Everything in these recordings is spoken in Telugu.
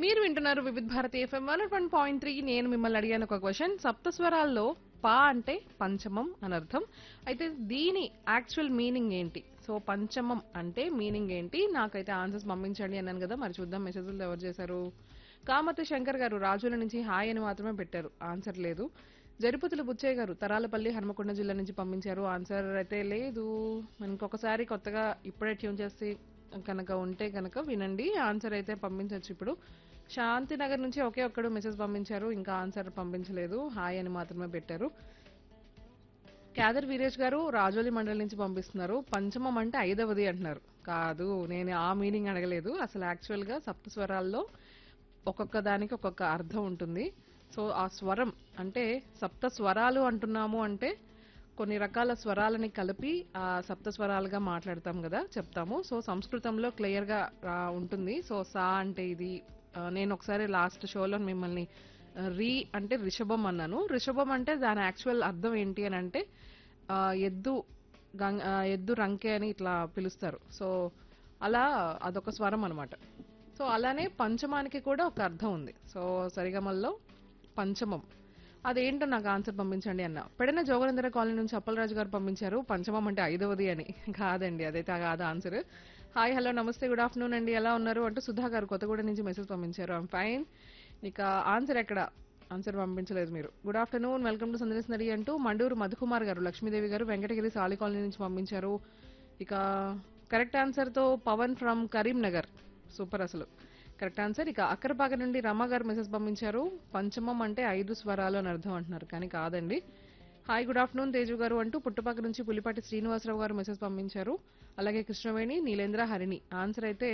మీరు వింటున్నారు Vividh Bharati FM one one point three నేను మిమ్మల్ని అడిగాను ఒక క్వశ్చన్ సప్తస్వరాల్లో పా అంటే పంచమం అని అర్థం అయితే దీని యాక్చువల్ మీనింగ్ ఏంటి సో పంచమం అంటే మీనింగ్ ఏంటి నాకైతే ఆన్సర్స్ పంపించండి అన్నాను కదా మరి చూద్దాం మెసేజ్లు ఎవరు చేశారు కామతి శంకర్ గారు రాజుల నుంచి హాయ్ అని మాత్రమే పెట్టారు ఆన్సర్ లేదు జరిపుతులు బుచ్చయ్య గారు తరాలపల్లి హనుమకొండ జిల్లా నుంచి పంపించారు ఆన్సర్ అయితే లేదు ఇంకొకసారి కొత్తగా ఇప్పుడే ట్యూన్ చేసి కనుక ఉంటే కనుక వినండి ఆన్సర్ అయితే పంపించవచ్చు ఇప్పుడు శాంతినగర్ నుంచి ఒకే ఒక్కడు మెసేజ్ పంపించారు ఇంకా ఆన్సర్ పంపించలేదు హాయ్ అని మాత్రమే పెట్టారు క్యాదర్ వీరేష్ గారు రాజోలి మండలి నుంచి పంపిస్తున్నారు పంచమం అంటే ఐదవది అంటున్నారు కాదు నేను ఆ మీనింగ్ అడగలేదు అసలు యాక్చువల్ గా సప్త స్వరాల్లో ఒక్కొక్క దానికి ఒక్కొక్క అర్థం ఉంటుంది సో ఆ స్వరం అంటే సప్త స్వరాలు అంటున్నాము అంటే కొన్ని రకాల స్వరాలని కలిపి ఆ సప్త స్వరాలుగా మాట్లాడతాం కదా చెప్తాము సో సంస్కృతంలో క్లియర్ గా ఆ, ఉంటుంది సో సా అంటే ఇది ఆ, నేను ఒకసారి లాస్ట్ షోలో మిమ్మల్ని ఆ, రీ అంటే రిషభం అన్నాను రిషభం అంటే దాని యాక్చువల్ అర్థం ఏంటి అని అంటే ఆ, ఎద్దు గంగ ఆ, ఎద్దు రంకే అని ఇట్లా పిలుస్తారు సో అలా అదొక స్వరం అన్నమాట సో అలానే పంచమానికి కూడా ఒక అర్థం ఉంది సో సరిగమల్లో పంచమం అదేంటో నాకు ఆన్సర్ పంపించండి అన్న పెడన జోగనందర కాలనీ నుంచి అప్పలరాజు గారు పంపించారు పంచమం అంటే ఐదవది అని కాదండి అదైతే కాదు ఆన్సర్ హాయ్ హలో నమస్తే గుడ్ ఆఫ్టర్నూన్ అండి ఎలా ఉన్నారు అంటూ సుధా గారు కొత్తగూడ నుంచి మెసేజ్ పంపించారు ఐమ్ ఫైన్ ఇక ఆన్సర్ ఎక్కడ ఆన్సర్ పంపించలేదు మీరు గుడ్ ఆఫ్టర్నూన్ వెల్కమ్ టు సందేశ్ నడి అంటూ మండూరు మధుకుమార్ గారు లక్ష్మీదేవి గారు వెంకటగిరి సాలి కాలనీ నుంచి పంపించారు ఇక కరెక్ట్ ఆన్సర్ తో పవన్ ఫ్రమ్ కరీంనగర్ సూపర్ అసలు కరెక్ట్ ఆన్సర్ ఇక అక్కరపాక నుండి రమ గారు మెసేజ్ పంపించారు పంచమం అంటే ఐదు స్వరాలు అని అర్థం అంటున్నారు కానీ కాదండి హాయ్ గుడ్ ఆఫ్టర్నూన్ తేజు గారు అంటూ పుట్టపాక నుంచి పులిపాటి శ్రీనివాసరావు గారు మెసేజ్ పంపించారు అలాగే కృష్ణవేణి నీలేంద్ర హరిణి ఆన్సర్ అయితే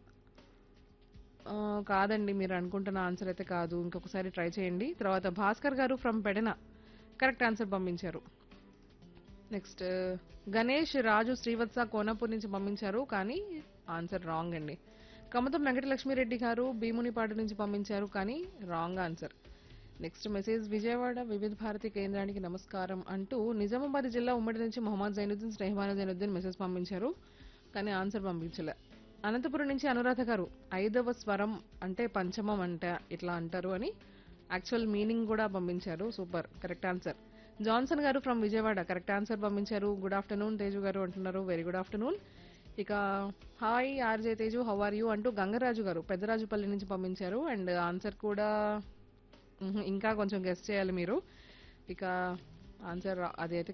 ఆ, కాదండి మీరు అనుకుంటున్న ఆన్సర్ అయితే కాదు ఇంకొకసారి ట్రై చేయండి తర్వాత భాస్కర్ గారు ఫ్రమ్ పెడన కరెక్ట్ ఆన్సర్ పంపించారు నెక్స్ట్ గణేష్ రాజు శ్రీవత్స కోనపూర్ నుంచి పంపించారు కానీ ఆన్సర్ రాంగ్ అండి కమతం వెంకటలక్ష్మిరెడ్డి గారు భీమునిపాడు నుంచి పంపించారు కానీ wrong answer next message Vijayawada Vividha Bharati కేంద్రానికి నమస్కారం అంటూ నిజామాబాద్ జిల్లా ఉమ్మడి నుంచి మొహమ్మద్ జైనుద్దీన్ స్నేహమాన జైనుద్దీన్ మెసేజ్ పంపించారు కానీ ఆన్సర్ పంపించలే అనంతపురం నుంచి అనురాధ గారు ఐదవ స్వరం అంటే పంచమం అంట ఇట్లా అంటారు అని యాక్చువల్ మీనింగ్ కూడా పంపించారు సూపర్ కరెక్ట్ ఆన్సర్ జాన్సన్ గారు ఫ్రమ్ విజయవాడ కరెక్ట్ ఆన్సర్ పంపించారు గుడ్ ఆఫ్టర్నూన్ తేజు గారు అంటున్నారు వెరీ గుడ్ ఆఫ్టర్నూన్ ఇక hi RJ Teju how are you అంటూ గంగరాజు గారు పెద్దరాజుపల్లి నుంచి పంపించారు అండ్ ఆన్సర్ కూడా మ్హూ, ఇంకా కొంచెం గెస్ట్ చేయాలి మీరు ఇక ఆన్సర్ అదైతే